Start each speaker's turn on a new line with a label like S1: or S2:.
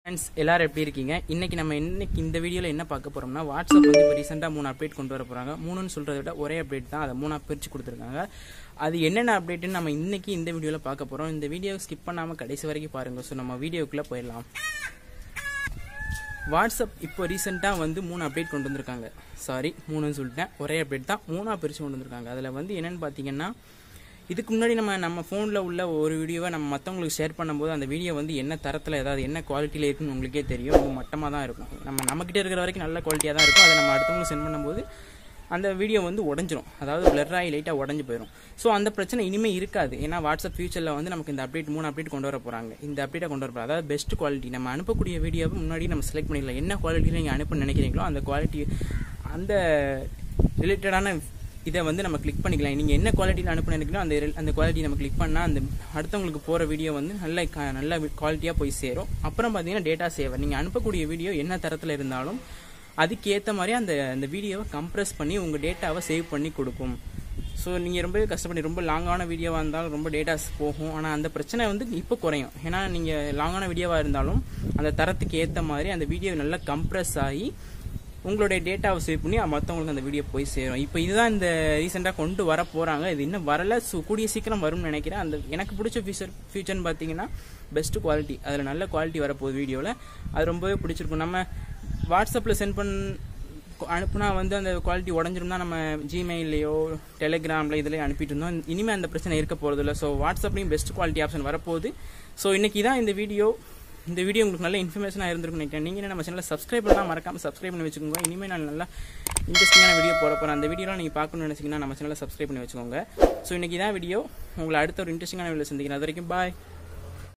S1: friends எல்லாரும் எப்படி இருக்கீங்க இன்னைக்கு நம்ம இன்னைக்கு இந்த வீடியோவில் என்ன பார்க்க போறோம்னா வாட்ஸ்அப் வந்து இப்போ ரீசெண்டாக மூணு அப்டேட் கொண்டு வர போறாங்க மூணுன்னு சொல்றதை விட ஒரே அப்டேட் தான் அதை மூணா பிரித்து கொடுத்துருக்காங்க அது என்னென்ன அப்டேட்னு நம்ம இன்னைக்கு இந்த வீடியோவில் பார்க்க போறோம் இந்த வீடியோ ஸ்கிப் பண்ணாமல் கடைசி வரைக்கும் பாருங்க ஸோ நம்ம வீடியோக்குள்ளே போயிடலாம் வாட்ஸ்அப் இப்போ ரீசெண்டாக வந்து மூணு அப்டேட் கொண்டு வந்திருக்காங்க சாரி மூணுன்னு சொல்லிட்டேன் ஒரே அப்டேட் தான் மூணா பிரித்து கொண்டு வந்திருக்காங்க அதில் வந்து என்னென்னு பார்த்தீங்கன்னா இதுக்கு முன்னாடி நம்ம நம்ம ஃபோனில் உள்ள ஒரு வீடியோவை நம்ம மற்றவங்களுக்கு ஷேர் பண்ணும்போது அந்த வீடியோ வந்து என்ன தரத்தில் ஏதாவது என்ன குவாலிட்டியில் இருக்குன்னு உங்களுக்கே தெரியும் ரொம்ப மட்டமாக தான் இருக்கும் நம்ம நம்மக்கிட்ட இருக்கிற வரைக்கும் நல்ல குவாலிட்டியாக தான் இருக்கும் அதை நம்ம அடுத்தவங்களுக்கு சென்ட் பண்ணும்போது அந்த வீடியோ வந்து உடஞ்சிரும் அதாவது blur ஆகி லைட்டாக உடஞ்சி போயிடும் ஸோ அந்த பிரச்சனை இனிமேல் இருக்காது ஏன்னா வாட்ஸ்அப் ஃபியூச்சரில் வந்து நமக்கு இந்த அப்டேட் மூணு அப்டேட் கொண்டு வர போகிறாங்க இந்த அப்டேட்டை கொண்டு வர போகிறாங்க அதாவது பெஸ்ட் குவாலிட்டி நம்ம அனுப்பக்கூடிய வீடியோவை முன்னாடி நம்ம செலக்ட் பண்ணிக்கலாம் என்ன குவாலிட்டியில் நீங்கள் அனுப்ப நினைக்கிறீங்களோ அந்த குவாலிட்டி அந்த ரிலேட்டடான இதை வந்து நம்ம கிளிக் பண்ணிக்கலாம் நீங்கள் என்ன குவாலிட்டியில் அனுப்ப நினைக்கிறோம் அந்த re- அந்த குவாலிட்டி நம்ம கிளிக் பண்ணால் அந்த அடுத்தவங்களுக்கு போகிற வீடியோ வந்து நல்ல க- நல்ல குவாலிட்டியாக போய் சேரும் அப்புறம் பார்த்தீங்கன்னா டேட்டா சேவர் நீங்கள் அனுப்பக்கூடிய வீடியோ என்ன தரத்தில் இருந்தாலும் அதுக்கேற்ற மாதிரி அந்த அந்த வீடியோவை கம்ப்ரஸ் பண்ணி உங்கள் டேட்டாவை சேவ் பண்ணி கொடுக்கும் ஸோ நீங்கள் ரொம்பவே கஷ்டப்படி ரொம்ப லாங்கான வீடியோவாக இருந்தாலும் ரொம்ப டேட்டாஸ் போகும் ஆனால் அந்த பிரச்சனை வந்து இப்போ குறையும் ஏன்னா நீங்கள் லாங்கான வீடியோவாக இருந்தாலும் அந்த தரத்துக்கு ஏற்ற மாதிரி அந்த வீடியோ நல்லா கம்ப்ரஸ் ஆகி உங்களுடைய டேட்டாவை சேவ் பண்ணி மற்றவங்களுக்கு அந்த வீடியோ போய் சேரும் இப்போ இதுதான் இந்த ரீசெண்டாக கொண்டு வர போகிறாங்க இது இன்னும் வரல ஸோ கூடிய சீக்கிரம் வரும்னு நினைக்கிறேன் அந்த எனக்கு பிடிச்ச ஃபீச்சர் ஃபீச்சர்னு பார்த்தீங்கன்னா பெஸ்ட் குவாலிட்டி அதில் நல்ல குவாலிட்டி வரப்போகுது வீடியோவில் அது ரொம்பவே பிடிச்சிருக்கும் நம்ம வாட்ஸ்அப்பில் சென்ட் பண் அனுப்புனா வந்து அந்த குவாலிட்டி உடஞ்சிருந்தா நம்ம ஜிமெயிலையோ டெலிகிராமில் இதில் அனுப்பிட்டு இருந்தோம் இனிமேல் அந்த பிரச்சனை இருக்க போகிறது இல்லை ஸோ வாட்ஸ்அப்லேயும் பெஸ்ட் குவாலிட்டி ஆப்ஷன் வரப்போகுது ஸோ இன்னைக்கு தான் இந்த வீடியோ இந்த வீடியோ உங்களுக்கு நல்ல இன்ஃபர்மேஷனாக இருந்திருக்கும் நினைக்கிறேன் நீங்கள் நம்ம சேனலில் சப்ஸ்கிரைப் பண்ணால் மறக்காம சப்ஸ்கிரைப் பண்ணி வச்சுக்கோங்க இனிமேல் நான் நல்லா இன்ட்ரெஸ்டிங்கான வீடியோ போட போகிறேன் அந்த வீடியோலாம் நீங்கள் பார்க்கணும்னு நினச்சிங்கன்னா நம்ம சேனலை சப்ஸ்கிரைப் பண்ணி வச்சுக்கோங்க ஸோ இன்னைக்கு தான் வீடியோ உங்களை அடுத்த ஒரு இன்ட்ரெஸ்டிங்கான வீடியோ சந்திக்கிறேன் அது வரைக்கும் பாய்